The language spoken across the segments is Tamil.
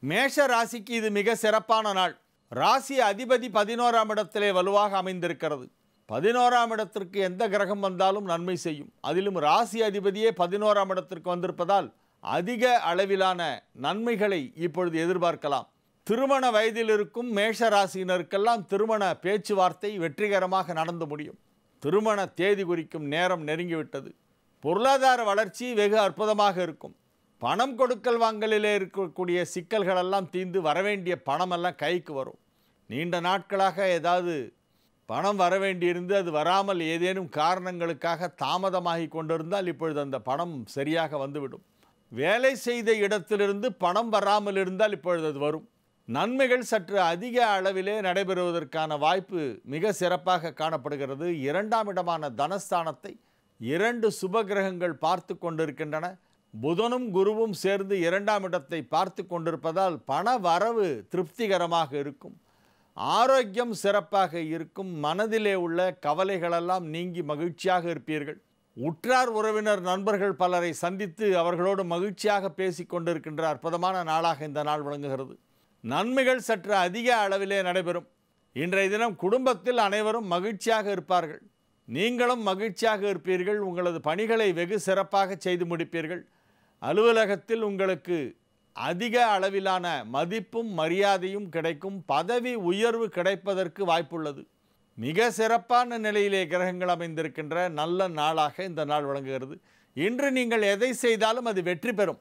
மேஷ ராசிக்கு இது மிக சிறப்பான நாள் ராசி அதிபதி பதினோராம் இடத்திலே வலுவாக அமைந்திருக்கிறது பதினோராம் இடத்திற்கு எந்த கிரகம் வந்தாலும் நன்மை செய்யும் அதிலும் ராசி அதிபதியே பதினோராம் இடத்திற்கு வந்திருப்பதால் அதிக அளவிலான நன்மைகளை இப்பொழுது எதிர்பார்க்கலாம் திருமண வயதில் இருக்கும் மேஷ ராசியினருக்கெல்லாம் திருமண பேச்சுவார்த்தை வெற்றிகரமாக நடந்து முடியும் திருமண தேதி குறிக்கும் நேரம் நெருங்கிவிட்டது பொருளாதார வளர்ச்சி வெகு அற்புதமாக இருக்கும் பணம் கொடுக்கல் வாங்கலிலே இருக்கக்கூடிய சிக்கல்களெல்லாம் தீர்ந்து வரவேண்டிய பணமெல்லாம் கைக்கு வரும் நீண்ட நாட்களாக ஏதாவது பணம் வர வேண்டியிருந்து அது வராமல் ஏதேனும் காரணங்களுக்காக தாமதமாகி கொண்டிருந்தால் இப்பொழுது அந்த பணம் சரியாக வந்துவிடும் வேலை செய்த இடத்திலிருந்து பணம் வராமல் இருந்தால் இப்பொழுது அது வரும் நன்மைகள் சற்று அதிக அளவிலே நடைபெறுவதற்கான வாய்ப்பு மிக சிறப்பாக காணப்படுகிறது இரண்டாம் இடமான தனஸ்தானத்தை இரண்டு சுபகிரகங்கள் பார்த்து கொண்டிருக்கின்றன புதனும் குருவும் சேர்ந்து இரண்டாம் இடத்தை பார்த்து கொண்டிருப்பதால் பண வரவு திருப்திகரமாக இருக்கும் ஆரோக்கியம் சிறப்பாக இருக்கும் மனதிலே உள்ள கவலைகளெல்லாம் நீங்கி மகிழ்ச்சியாக இருப்பீர்கள் உற்றார் உறவினர் நண்பர்கள் பலரை சந்தித்து அவர்களோடு மகிழ்ச்சியாக பேசிக் கொண்டிருக்கின்ற அற்புதமான நாளாக இந்த நாள் விளங்குகிறது நன்மைகள் சற்று அதிக அளவிலே நடைபெறும் இன்றைய தினம் குடும்பத்தில் அனைவரும் மகிழ்ச்சியாக இருப்பார்கள் நீங்களும் மகிழ்ச்சியாக இருப்பீர்கள் உங்களது பணிகளை வெகு சிறப்பாக செய்து முடிப்பீர்கள் அலுவலகத்தில் உங்களுக்கு அதிக அளவிலான மதிப்பும் மரியாதையும் கிடைக்கும் பதவி உயர்வு கிடைப்பதற்கு வாய்ப்புள்ளது மிக சிறப்பான நிலையிலே கிரகங்கள் அமைந்திருக்கின்ற நல்ல நாளாக இந்த நாள் விளங்குகிறது இன்று நீங்கள் எதை செய்தாலும் அது வெற்றி பெறும்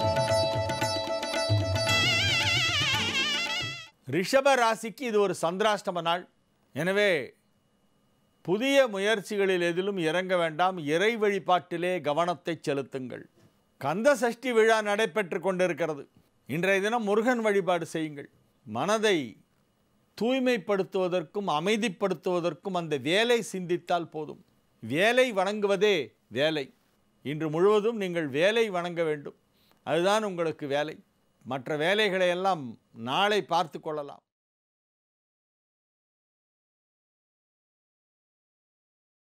ரிஷப ராசிக்கு இது ஒரு சந்திராஷ்டம நாள் எனவே புதிய முயற்சிகளில் எதிலும் இறங்க வேண்டாம் இறை வழிபாட்டிலே கவனத்தை செலுத்துங்கள் கந்த சஷ்டி விழா நடைபெற்று கொண்டிருக்கிறது இன்றைய தினம் முருகன் வழிபாடு செய்யுங்கள் மனதை தூய்மைப்படுத்துவதற்கும் அமைதிப்படுத்துவதற்கும் அந்த வேலை சிந்தித்தால் போதும் வேலை வணங்குவதே வேலை இன்று முழுவதும் நீங்கள் வேலை வணங்க வேண்டும் அதுதான் உங்களுக்கு வேலை மற்ற வேலைகளை எல்லாம் நாளை பார்த்து கொள்ளலாம்